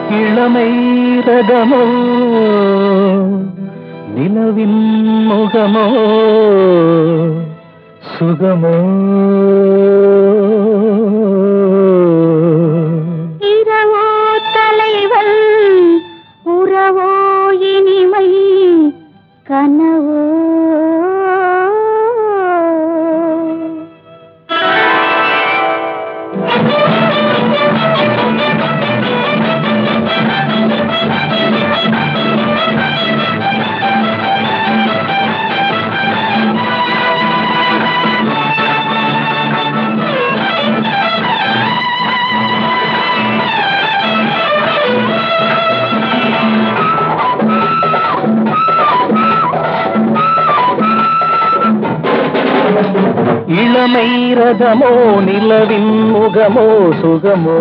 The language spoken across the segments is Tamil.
இளமை ரதமோ நிலவின் முகமோ சுகமோ இரவோ தலைவன் உறவோ இனிமை கனவோ இளமை ரதமோ நிலவின் முகமோ சுகமோ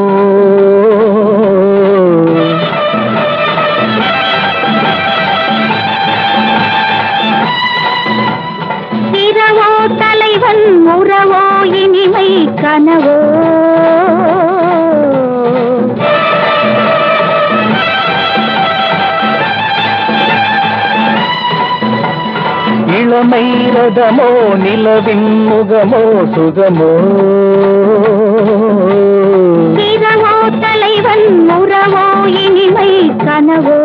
இரவோ தலைவன் உறவோ இனிமை கனவோ இளமை ரதமோ நிலவின் முகமோ சுகமோ இரவோ தலைவன் உறவோ இனிமை கனவோ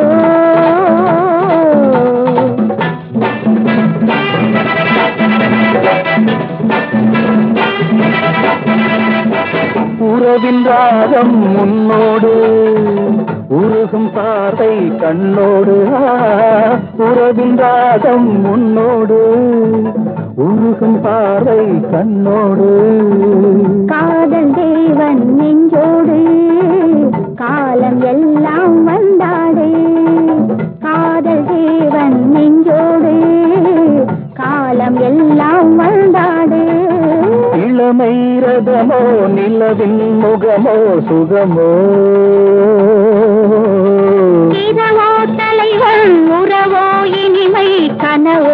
உறவின் ராகம் முன்னோடு உருகும் பார்வை கண்ணோடு ஆ, உறவின் ராகம் முன்னோடு உருகும் பார்வை கண்ணோடு காதல் தேவன் நெஞ்சோடு காலம் எல்லாம் வந்தாடு காதல் தேவன் நெஞ்சோடு காலம் எல்லாம் வந்தாடு இளமை ரதமோ நிலவின் முகமோ சுகமோ இரவோ தலைவன் உறவோ இனிமை கனவோ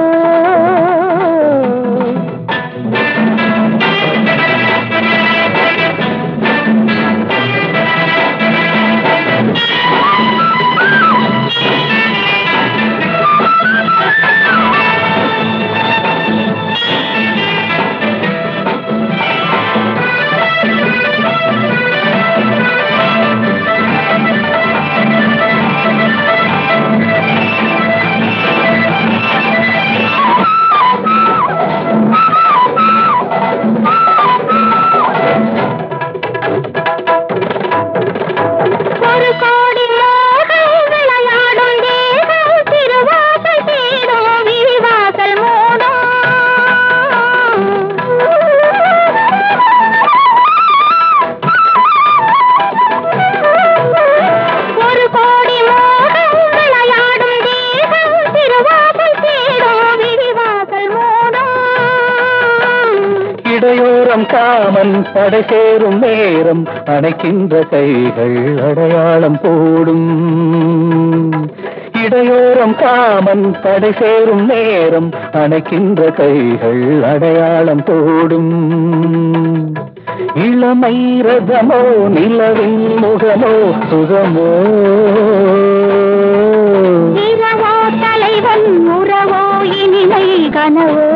ஒரு கோடி மோகம் விளையாடும் தேகம் திருவாசல் தேடும் விரிவாசல் மூடும் ஒரு கோடி மோகம் விளையாடும் தேகம் திருவாசல் தேடும் விரிவாசல் மூடும் இடையோரம் காமன் படை சேரும் நேரம் அணைக்கின்ற கைகள் அடையாளம் போடும் இடையோரம் காமன் படை சேரும் நேரம் அணைக்கின்ற கைகள் அடையாளம் போடும் இளமை ரதமோ நிலவின் முகமோ சுகமோ இரவோ தலைவன் உறவோ இனிமை கனவோ